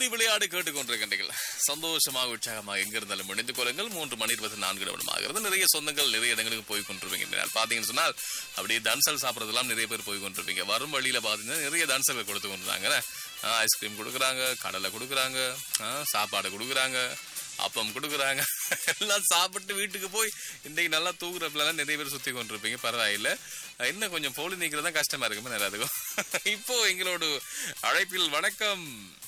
ஓடி விளையாடு கேட்டுக்கொண்டிருக்கின்றீர்கள் சந்தோஷமாக உற்சாகமாக எங்க இருந்தாலும் இணைந்து கொள்ளுங்கள் மூன்று மணி இருபத்தி நான்கு நிமிடமாகிறது நிறைய சொந்தங்கள் நிறைய இடங்களுக்கு போய் கொண்டிருப்பீங்க பாத்தீங்கன்னு சொன்னால் அப்படியே தன்சல் சாப்பிட்றதெல்லாம் நிறைய பேர் போய் கொண்டிருப்பீங்க வரும் வழியில பாத்தீங்கன்னா நிறைய தன்சல்கள் கொடுத்து கொண்டிருந்தாங்க ஐஸ்கிரீம் கொடுக்குறாங்க கடலை கொடுக்குறாங்க ஆ, சாப்பாடு கொடுக்குறாங்க அப்பம் கொடுக்குறாங்க எல்லாம் சாப்பிட்டு வீட்டுக்கு போய் இன்றைக்கு நல்லா தூங்குறப்பலாம் நிறைய பேர் சுத்தி கொண்டிருப்பீங்க பரவாயில்ல இன்னும் கொஞ்சம் போலி நீக்கிறது தான் கஷ்டமா இருக்குமே நல்லா இருக்கும் இப்போ எங்களோட அழைப்பில் வணக்கம்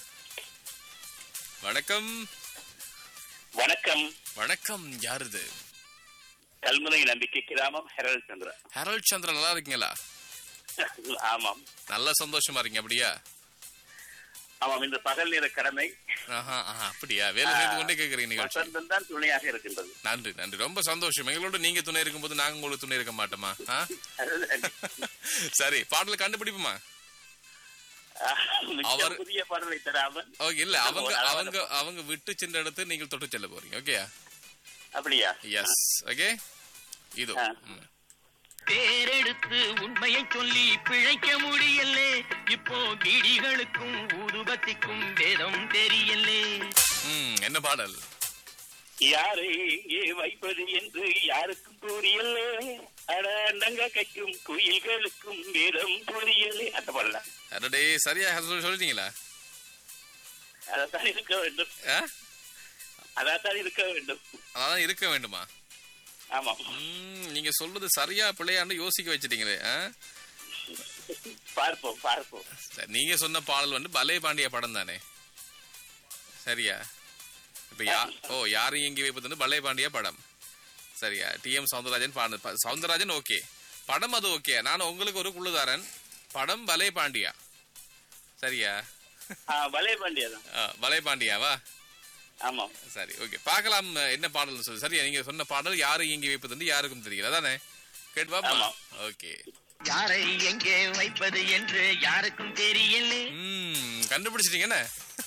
வணக்கம் வணக்கம் வணக்கம் யாருது கல்முனை நம்பிக்கை கிராமம் ஹெரல் சந்திரன் ஹெரல்ட் சந்திரன் நல்லா இருக்கீங்களா ஆமாம் நல்ல சந்தோஷமா இருக்கீங்க அப்படியா ஆமாம் இந்த பகல் நேர கடமை ஆஹா ஆஹா அப்படியா வேலை செய்து கொண்டே கேட்குறீங்க நிகழ்ச்சி வசந்தம் தான் துணையாக இருக்கின்றது நன்றி நன்றி ரொம்ப சந்தோஷம் எங்களோட நீங்க துணை இருக்கும்போது நாங்க உங்களுக்கு துணை இருக்க மாட்டோமா ஆ? சரி பாடல் கண்டுபிடிப்போமா மிச்சம் அவர்- புதிய பாடலை தராமல் ஓ இல்ல அவங்க ஒரு அளவான அவங்க அவங்க விட்டு சென்ற இடத்து நீங்கள் தொட்டு செல்ல போறீங்க ஓகே அப்படியா எஸ் ஓகே இதோ ஆ. ம். பேரெடுத்து உண்மையை சொல்லி பிழைக்க முடியலே இப்போ பீடிகளுக்கும் ஊதுபத்திக்கும் வேதம் தெரியலே ம் என்ன பாடல் யாரை எங்கே வைப்பது என்று யாருக்கும் புரியலே அடண்டங்க கைக்கும் குயில்களுக்கும் வேதம் புரியலே அந்த பாடல அடடே சரியா சொல்லி- சொல்லிட்டீங்களா அதான் இருக்க வேண்டும் ஆ? அதான் இருக்க வேண்டும் அதான் இருக்க வேண்டுமா ஆமாம் ம், நீங்க சொல்றது சரியா பிள்ளையாண்டு யோசிக்க வச்சிட்டீங்களே ஆ? பார்ப்போம் பார்ப்போம் சரி, நீங்க சொன்ன பாடல் வந்து பலே பாண்டிய படம் தானே சரியா இப்ப யா ஓ யாரும் எங்கி வைப்பது வந்து பலே பாண்டிய படம் சரியா டி எம் சவுந்தரராஜன் பாடு ப- சவுந்தரராஜன் ஓகே படம் அது ஓகே நான் உங்களுக்கு ஒரு குழுதாரன் படம் பலே பாண்டியா சரியா ஆ, வலைய பாண்டியா தான் ஆ, பலே பாண்டியாவா ஆமாம் சரி ஓகே பார்க்கலாம் என்ன பாடல் சொல்லு சரியா நீங்க சொன்ன பாடல் யாரும் எங்கி வைப்பது வந்து யாருக்கும் தெரியல அதானே கேட்டு பாப்பா ஆமா. ஓகே யாரை எங்கே வைப்பது என்று யாருக்கும் தெரியலே ம் கண்டுபிடிச்சிட்டீங்கன்னு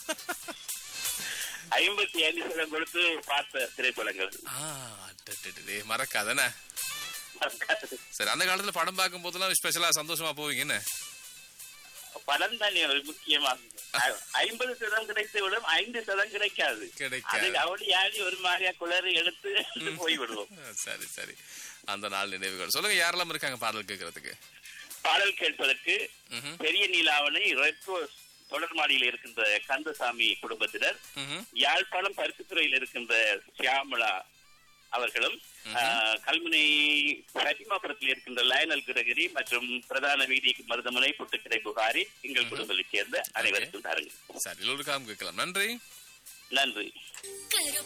ஐம்பத்தி ஐந்து சதம் கொடுத்து பார்த்த திரைப்படங்கள் ஆ அடடடடே, மறக்காதானே சரி அந்த காலத்துல படம் பார்க்கும் போதெல்லாம் ஸ்பெஷலா சந்தோஷமா போவீங்க என்ன படம் தானே ஒரு முக்கியமாக ஐம்பது சதம் கிடைத்து விடும் ஐந்து சதம் கிடைக்காது கிடைக்காது. அது அவடி ஆடி ஒரு மாதிரியா குளறி எடுத்து போய் விடுவோம் ஆ, சரி சரி அந்த நாள் நினைவுகள் சொல்லுங்க யாரெல்லாம் இருக்காங்க பாடல் கேட்கறதுக்கு பாடல் கேட்பதற்கு ம்ஹும், பெரிய நீலாவணை ரெட்ரோ தொடர்மாடியில் இருக்கின்ற கந்தசாமி குடும்பத்தினர் ம்ஹும். யாழ்ப்பாணம் பருத்தித்துறையில் இருக்கின்ற சியாமளா அவர்களும் ஆஹ், கல்முனை சட்டிமாபுரத்தில் இருக்கின்ற லயனல் கிரகரி மற்றும் பிரதான வீதி மருதமனை புட்டுக்கடை புகாரி எங்கள் குடும்பத்தைச் சேர்ந்த அனைவருக்கும் தாருங்கள் சரி எல்லோருக்காகவும் கேட்கலாம் நன்றி நன்றி கருப்பு